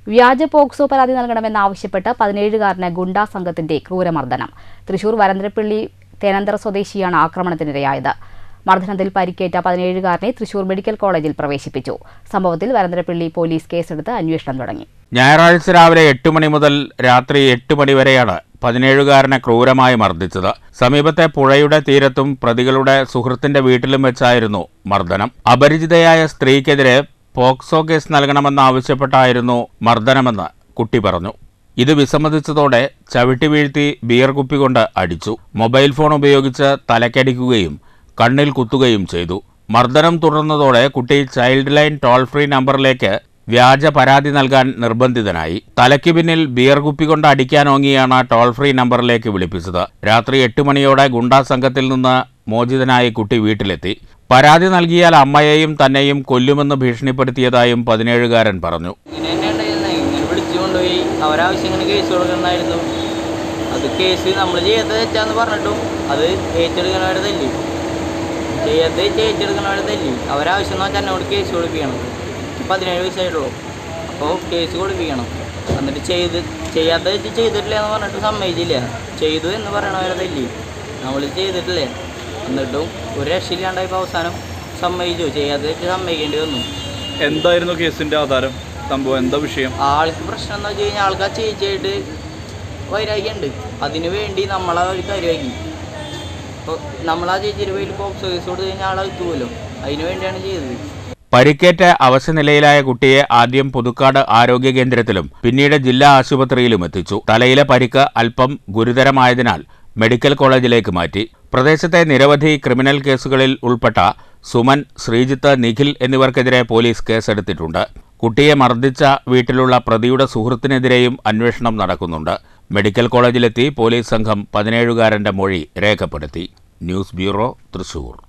വ്യാജ പോക്സോ പരാതി നൽകണമെന്നാവശ്യപ്പെട്ട് പതിനേഴുകാരന് ഗുണ്ടാ സംഘത്തിന്റെ ക്രൂരമർദ്ദനം തൃശൂർ വരന്തരപ്പള്ളി തേനന്തര സ്വദേശിയാണ് ആക്രമണത്തിനിരയായത് മർദ്ദനത്തിൽ പരിക്കേറ്റ പതിനേഴുകാരനെ തൃശൂർ മെഡിക്കൽ കോളേജിൽ പ്രവേശിപ്പിച്ചു സംഭവത്തിൽ വരന്തരപ്പള്ളി പോലീസ് കേസെടുത്ത് അന്വേഷണം തുടങ്ങി ഞായറാഴ്ച രാവിലെ എട്ട് മണി മുതൽ രാത്രി എട്ട് മണി വരെയാണ് പതിനേഴുകാരനെ ക്രൂരമായി മർദ്ദിച്ചത് സമീപത്തെ പുഴയുടെ തീരത്തും പ്രതികളുടെ സുഹൃത്തിന്റെ വീട്ടിലും വെച്ചായിരുന്നു മർദ്ദനം അപരിചിതയായ സ്ത്രീക്കെതിരെ പോക്സോ കേസ് നൽകണമെന്നാവശ്യപ്പെട്ടായിരുന്നു മർദ്ദനമെന്ന് കുട്ടി പറഞ്ഞു ഇത് വിസമ്മതിച്ചതോടെ ചവിട്ടി വീഴ്ത്തി ബിയർ കുപ്പി കൊണ്ട് അടിച്ചു മൊബൈൽ ഫോൺ ഉപയോഗിച്ച് തലക്കടിക്കുകയും കണ്ണിൽ കുത്തുകയും ചെയ്തു മർദ്ദനം തുടർന്നതോടെ കുട്ടി ചൈൽഡ് ലൈൻ ടോൾ ഫ്രീ നമ്പറിലേക്ക് വ്യാജ പരാതി നൽകാൻ നിർബന്ധിതനായി തലയ്ക്ക് പിന്നിൽ ബിയർ കുപ്പി കൊണ്ട് അടിക്കാനോങ്ങിയാണ് ടോൾ ഫ്രീ നമ്പറിലേക്ക് വിളിപ്പിച്ചത് രാത്രി എട്ട് മണിയോടെ ഗുണ്ടാ സംഘത്തിൽ നിന്ന് മോചിതനായി കുട്ടി വീട്ടിലെത്തി പരാതി നൽകിയാൽ അമ്മയെയും തന്നെയും കൊല്ലുമെന്ന് ഭീഷണിപ്പെടുത്തിയതായും പതിനേഴുകാരൻ പറഞ്ഞു ഇങ്ങനെ തന്നെ ഉണ്ടായിരുന്നെ. ഇങ്ങനെ വിളിച്ചു കൊണ്ടുപോയി അവരാവശ്യം ഇങ്ങനെ കേസ് കൊടുക്കണ്ടായിരുന്നു അത് കേസ് നമ്മൾ ചെയ്യാത്ത തെറ്റാന്ന് പറഞ്ഞിട്ടും അത് ഏറ്റെടുക്കണവരെ തല്ലി ചെയ്യാത്ത തെറ്റ് ഏറ്റെടുക്കണവരെ തല്ലി അവരാവശ്യം എന്ന് വെച്ചാൽ എന്നോട് കേസ് കൊടുപ്പിക്കണം പതിനേഴ് വയസ്സായിട്ടുള്ളൂ അപ്പോൾ കേസ് കൊടുപ്പിക്കണം എന്നിട്ട് ചെയ്ത് ചെയ്യാത്ത തെറ്റ് ചെയ്തിട്ടില്ല എന്ന് പറഞ്ഞിട്ട് സമ്മതിച്ചില്ല ചെയ്തു എന്ന് പറയണവരെ തല്ലി നമ്മൾ ചെയ്തിട്ടില്ലേ എന്നിട്ടും ഒരു രക്ഷയില്ലാണ്ടായപ്പോൾ അവസാനം സമ്മതിച്ചു ചെയ്യാത്ത തെറ്റ് സമ്മതിക്കേണ്ടി വന്നു എന്തായിരുന്നു കേസിന്റെ ആധാരം സംഭവം എന്താ വിഷയം ആൾക്ക് പ്രശ്നം എന്ന് വെച്ച് കഴിഞ്ഞാൽ ആൾക്ക് ആ ചേച്ചിയായിട്ട് വൈരാഗ്യമുണ്ട് അതിനു വേണ്ടി നമ്മളെ ഒരു കാര്യമാക്കി അപ്പോൾ നമ്മൾ ആ ചേച്ചിയുടെ പേരിൽ പോക്സോ കേസ് കൊടുത്തു കഴിഞ്ഞാൽ ആളെ എത്തുമല്ലോ അതിനു വേണ്ടിയാണ് ചെയ്തത് പരിക്കേറ്റ അവശനിലയിലായ കുട്ടിയെ ആദ്യം പുതുക്കാട് ആരോഗ്യ കേന്ദ്രത്തിലും പിന്നീട് ജില്ലാ ആശുപത്രിയിലും എത്തിച്ചു തലയിലെ പരിക്ക് അല്പം ഗുരുതരമായതിനാൽ മെഡിക്കൽ കോളേജിലേക്ക് മാറ്റി പ്രദേശത്തെ നിരവധി ക്രിമിനൽ കേസുകളിൽ ഉൾപ്പെട്ട സുമൻ ശ്രീജിത്ത് നിഖിൽ എന്നിവർക്കെതിരെ പോലീസ് കേസെടുത്തിട്ടുണ്ട് കുട്ടിയെ മർദ്ദിച്ച വീട്ടിലുള്ള പ്രതിയുടെ സുഹൃത്തിനെതിരെയും അന്വേഷണം നടക്കുന്നുണ്ട് മെഡിക്കൽ കോളേജിലെത്തി പോലീസ് സംഘം പതിനേഴുകാരന്റെ മൊഴി രേഖപ്പെടുത്തി ന്യൂസ് ബ്യൂറോ തൃശൂർ